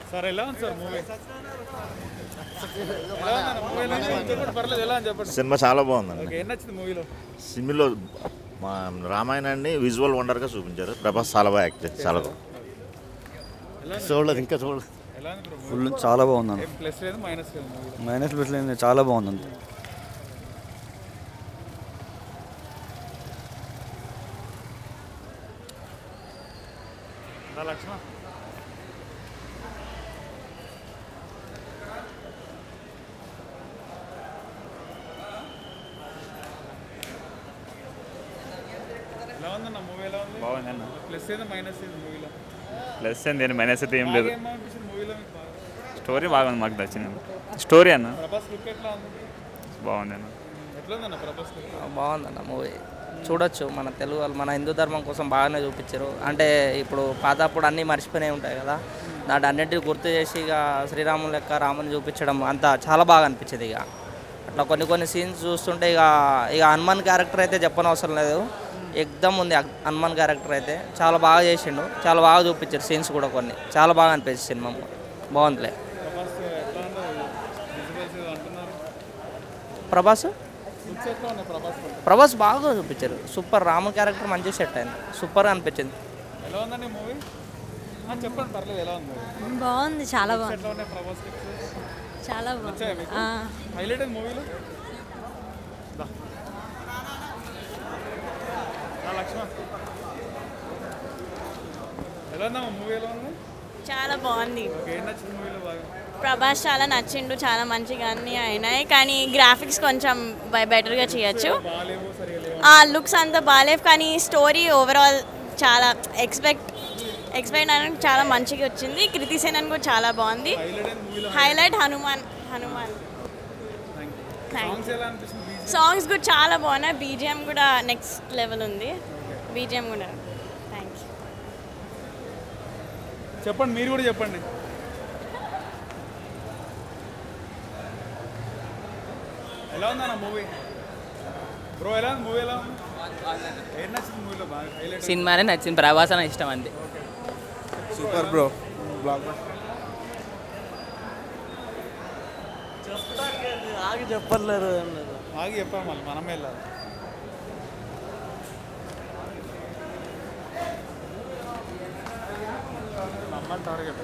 Sir ఎలా ఉంది sir movie ఎలా ఉందన్న మూవీ ఎలా ఉంది? చెప్పండి పర్లేదు ఎలా అని చెప్పండి సినిమా చాలా బాగుందండి ఓకే ఏం నచ్చింది మూవీలో సినిమాలో మా రామాయణాన్ని విజువల్ వండర్గా చూపించారు ప్రభాస్ చాలా బాగా యాక్ట్ చేశారు చాలా బాగా చూడలేదు ఇంకా చూడలేదు ఎలా ఉంది బ్రో ఫుల్ చాలా బాగుంది ఏం ప్లస్ లేదు మైనస్ లేదు మూవీలో మైనస్ ప్లస్ లేదు చాలా బాగుంది అంతే రా లక్ష్మణ ఎలా ఉందన్న మూవీ ఎలా ఉంది బాగుందన్న ప్లస్ ఏదో మైనస్ ఏదో మూవీలో ప్లస్ ఏంది మైనస్ అయితే ఏం లేదు ఏం అనిపించింది మూవీలో మీకు బాగా స్టోరీ బాగుంది మాకు నచ్చింది స్టోరీ అన్న ప్రభాస్ లుక్ ఎట్లా ఉంది బాగుంది అన్న ఎట్లా ఉందన్న ప్రభాస్ లుక్ బాగుందన్న మూవీ చూడొచ్చు మన తెలుగు వాళ్ళు మన హిందూ ధర్మం కోసం బాగానే చూపించారు అంటే ఇప్పుడు పాతప్పుడు అన్నీ మర్చిపోయినాయి ఉంటాయి కదా దాంట్లో అన్నింటిని గుర్తు చేసి ఇక శ్రీరాముని లెక్క రాముని చూపించడం అంతా చాలా బాగా అనిపించేది ఇక అట్లా కొన్ని కొన్ని సీన్స్ చూస్తుంటే ఇక ఇక హనుమాన్ క్యారెక్టర్ అయితే చెప్పనవసరం లేదు ఎగ్దమ్ ఉంది అగ్- హనుమాన్ క్యారెక్టర్ అయితే చాలా బాగా చేసిండు చాలా బాగా చూపించారు సీన్స్ కూడా కొన్ని చాలా బాగా అనిపించింది సినిమా బాగుందిలే ప్రభాస్ ఎట్లా ఉందో విజువల్స్ ఏదో అంటున్నారు ప్రభాస్ లుక్స్ ఎట్లా ఉన్నాయి ప్రభాస్ లో? ప్రభాస్ బాగా చూపించారు సూపర్ రాము క్యారెక్టర్ మంచిగా సెట్ అయింది సూపర్ అనిపించింది ఎలా ఉందండి మూవీ చెప్పండి పర్లేదు ఎలా ఉంది movie? బాగుంది చాలా బాగుంది ఎట్లా ఉన్నాయి ప్రభాస్ లుక్స్ చాలా నచ్చాయా బాగుంది మీకు ఆ, హైలైట్ అయింది మూవీలో లక్ష్మణ్ ఎలా ఉందమ్మా మూవీ ఎలా ఉంది చాలా బాగుంది ఓకే ఏం నచ్చింది మూవీలో బాగా ప్రభాస్ చాలా నచ్చిండు చాలా మంచిగా అన్నీ అయినాయి కానీ గ్రాఫిక్స్ కొంచెం బెటర్గా చేయొచ్చు బాగాలేవు సరిగా లేవు ఆ లుక్స్ అంతా బాగాలేవు కానీ స్టోరీ ఓవరాల్ చాలా ఎక్స్పెక్ట్ ఎక్స్పెక్ట్ అనేది చాలా మంచిగా వచ్చింది కృతి సేనన్ కూడా చాలా బాగుంది హైలైట్ అయింది మూవీలో హైలైట్ హనుమాన్ హనుమాన్ సాంగ్స్ ఎలా అనిపిస్తుంది BGM? సాంగ్స్ కూడా చాలా బాగున్నాయి బీజిఎం కూడా నెక్స్ట్ లెవెల్ ఉంది బీజిఎం కూడా థ్యాంక్ యూ చెప్పండి మీరు కూడా చెప్పండి ఎలా ఉందన్న మూవీ బ్రో ఎలా ఉంది మూవీ ఎలా ఉంది ఏం నచ్చింది మూవీలో బాగా హైలైట్ సినిమానే నచ్చింది ప్రభాస్ అని ఇష్టం అంతే సూపర్ బ్రో బ్లాక్ ఆగి చెప్పట్లేరు ఆగి చెప్పాం మళ్ళీ మనమే వెళ్ళాలి అమ్మాయి టార్గెట్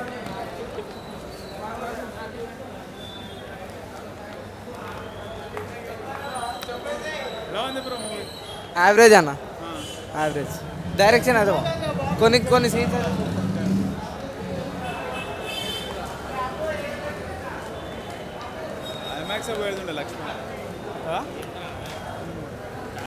ఎలా ఉంది బ్రో మూవీ యావరేజ్ అన్న యావరేజ్ డైరెక్షన్ అదే కొన్ని కొన్ని సీన్స్ ఐమాక్స్ పోయేది లక్ష్మణ్